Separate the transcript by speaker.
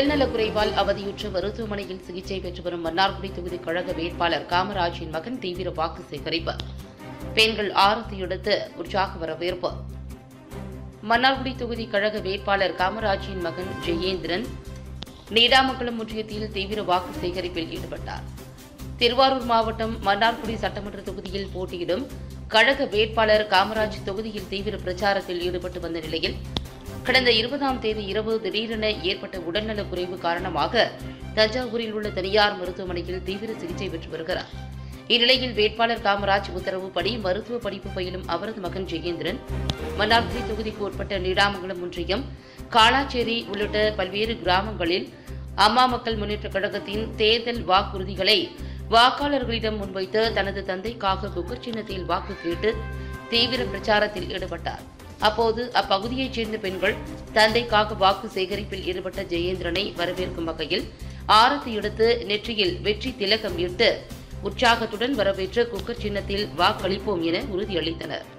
Speaker 1: உடல்நலக் குறைவால் அவதியுற்ற மருத்துவமனையில் சிகிச்சை பெற்று வரும் மன்னார்குடி தொகுதி கழக வேட்பாளர் காமராஜின் மகன் தீவிர வாக்கு சேகரிப்பு பெண்கள் ஆரத்தி எடுத்து உற்சாக வரவேற்பு மன்னார்குடி தொகுதி கழக வேட்பாளர் காமராஜின் மகன் ஜெயேந்திரன் நீடாமங்கலம் ஒன்றியத்தில் தீவிர வாக்கு சேகரிப்பில் ஈடுபட்டார் திருவாரூர் மாவட்டம் மன்னார்குடி சட்டமன்ற தொகுதியில் போட்டியிடும் கழக வேட்பாளர் காமராஜ் தொகுதியில் தீவிர பிரச்சாரத்தில் ஈடுபட்டு வந்த நிலையில் கடந்த இருபதாம் தேதி இரவு திடீரென ஏற்பட்ட உடல்நலக் குறைவு காரணமாக தஞ்சாவூரில் உள்ள தனியார் மருத்துவமனையில் தீவிர சிகிச்சை பெற்று வருகிறார் இந்நிலையில் வேட்பாளர் காமராஜ் உத்தரவுப்படி மருத்துவ படிப்பு பயிலும் அவரது மகன் ஜெயேந்திரன் மன்னார்குடி தொகுதிக்கு உட்பட்ட நீடாமங்கலம் ஒன்றியம் காளாச்சேரி உள்ளிட்ட பல்வேறு கிராமங்களில் அம்மா மக்கள் முன்னேற்றக் கழகத்தின் தேர்தல் வாக்குறுதிகளை வாக்காளர்களிடம் முன்வைத்து தனது தந்தைக்காக குக்கர் சின்னத்தில் வாக்கு கேட்டு தீவிர பிரச்சாரத்தில் ஈடுபட்டார் அப்போது அப்பகுதியைச் சேர்ந்த பெண்கள் தந்தைக்காக வாக்கு சேகரிப்பில் ஈடுபட்ட ஜெயேந்திரனை வரவேற்கும் வகையில் ஆரத்தி எடுத்து நெற்றியில் வெற்றி திலகம் இட்டு உற்சாகத்துடன் வரவேற்று குக்கர் சின்னத்தில் வாக்களிப்போம் என உறுதியளித்தனர்